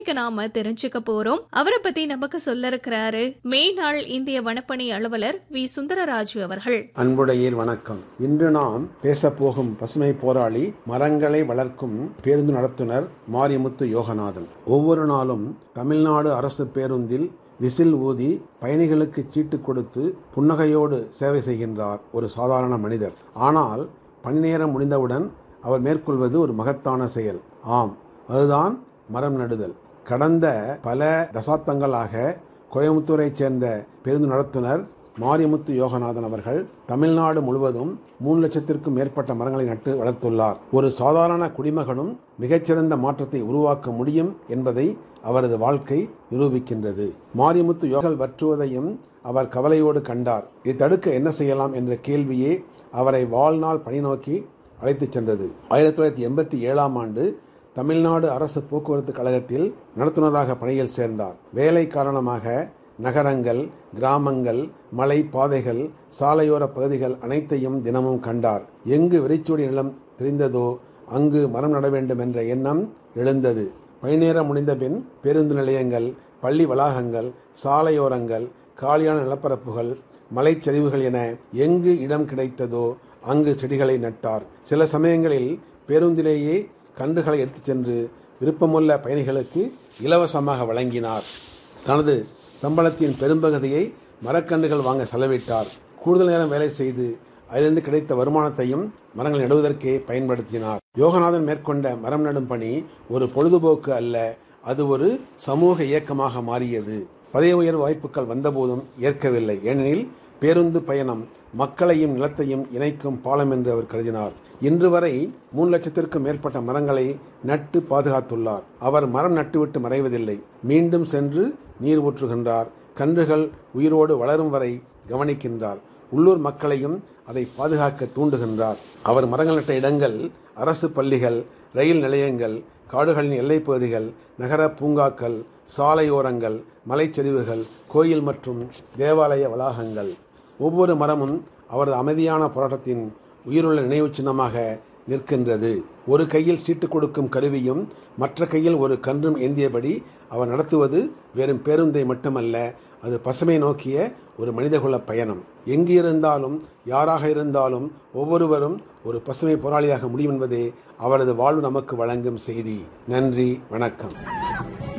இன்னைக்கு நாம தெரிஞ்சுக்க போறோம் அவரை பத்தி நமக்கு சொல்ல இருக்கிறாரு மேனாள் இந்திய வனப்பணி அலுவலர் வி சுந்தரராஜு அவர்கள் அன்புடையீர் வணக்கம் இன்று நாம் பேசப்போகும் பசுமை போராளி மரங்களை வளர்க்கும் பேருந்து நடத்துனர் மாரிமுத்து யோகநாதன் ஒவ்வொரு நாளும் தமிழ்நாடு அரசு பேருந்தில் விசில் ஊதி பயணிகளுக்கு சீட்டு கொடுத்து புன்னகையோடு சேவை செய்கின்றார் ஒரு சாதாரண மனிதர் ஆனால் பணி நேரம் முடிந்தவுடன் அவர் மேற்கொள்வது ஒரு மகத்தான செயல் ஆம் அதுதான் மரம் நடுதல் கடந்த பல தசாப்தங்களாக கோயம்புத்தூரைச் சேர்ந்த பேருந்து நடத்துனர் மாரிமுத்து யோகநாதன் அவர்கள் தமிழ்நாடு முழுவதும் மூணு லட்சத்திற்கும் மேற்பட்ட மரங்களை நட்டு வளர்த்துள்ளார் ஒரு சாதாரண குடிமகனும் மிகச்சிறந்த மாற்றத்தை உருவாக்க முடியும் என்பதை அவரது வாழ்க்கை நிரூபிக்கின்றது மாரிமுத்து யோகல் வற்றுவதையும் அவர் கவலையோடு கண்டார் இதை தடுக்க என்ன செய்யலாம் என்ற கேள்வியே அவரை வாழ்நாள் பணி நோக்கி அழைத்துச் சென்றது ஆயிரத்தி தொள்ளாயிரத்தி எண்பத்தி ஏழாம் ஆண்டு தமிழ்நாடு அரசு போக்குவரத்து கழகத்தில் நடத்துனராக பணியில் சேர்ந்தார் வேலை காரணமாக நகரங்கள் கிராமங்கள் மலை பாதைகள் சாலையோர பகுதிகள் அனைத்தையும் தினமும் கண்டார் எங்கு விரைச்சூடி நிலம் தெரிந்ததோ அங்கு மரம் நட வேண்டும் என்ற எண்ணம் எழுந்தது பணிநேரம் முடிந்த பின் பேருந்து நிலையங்கள் பள்ளி வளாகங்கள் சாலையோரங்கள் காலியான நிலப்பரப்புகள் மலைச்சரிவுகள் என எங்கு இடம் கிடைத்ததோ அங்கு செடிகளை நட்டார் சில சமயங்களில் பேருந்திலேயே கன்றுகளை எடுத்துச் சென்று விருப்பமுள்ள பயணிகளுக்கு இலவசமாக வழங்கினார் தனது சம்பளத்தின் பெரும்பகுதியை மரக்கன்றுகள் வாங்க செலவிட்டார் கூடுதல் நேரம் வேலை செய்து அதிலிருந்து கிடைத்த வருமானத்தையும் மரங்கள் நடுவதற்கே பயன்படுத்தினார் யோகநாதன் மேற்கொண்ட மரம் நடும் பணி ஒரு பொழுதுபோக்கு அல்ல அது ஒரு சமூக இயக்கமாக மாறியது பதவி உயர்வு வாய்ப்புகள் வந்தபோதும் ஏற்கவில்லை ஏனெனில் பேருந்து பயணம் மக்களையும் நிலத்தையும் இணைக்கும் பாலம் என்று அவர் கருதினார் இன்று வரை மூணு லட்சத்திற்கும் மேற்பட்ட மரங்களை நட்டு பாதுகாத்துள்ளார் அவர் மரம் நட்டுவிட்டு மறைவதில்லை மீண்டும் சென்று நீர் ஊற்றுகின்றார் கன்றுகள் உயிரோடு வளரும் வரை கவனிக்கின்றார் உள்ளூர் மக்களையும் அதை பாதுகாக்க தூண்டுகின்றார் அவர் மரங்கள் நட்ட இடங்கள் அரசு பள்ளிகள் ரயில் நிலையங்கள் காடுகளின் எல்லைப் பகுதிகள் நகர பூங்காக்கள் சாலையோரங்கள் மலைச்சரிவுகள் கோயில் மற்றும் தேவாலய வளாகங்கள் ஒவ்வொரு மரமும் அவரது அமைதியான போராட்டத்தின் உயிருள்ள நினைவு சின்னமாக நிற்கின்றது ஒரு கையில் சீட்டு கொடுக்கும் கருவியும் மற்ற கையில் ஒரு கன்றும் ஏந்தியபடி அவர் நடத்துவது வெறும் பேருந்தை மட்டுமல்ல அது பசுமை நோக்கிய ஒரு மனிதகுல பயணம் எங்கு இருந்தாலும் யாராக இருந்தாலும் ஒவ்வொருவரும் ஒரு பசுமை போராளியாக முடியும் என்பதே அவரது வாழ்வு நமக்கு வழங்கும் செய்தி நன்றி வணக்கம்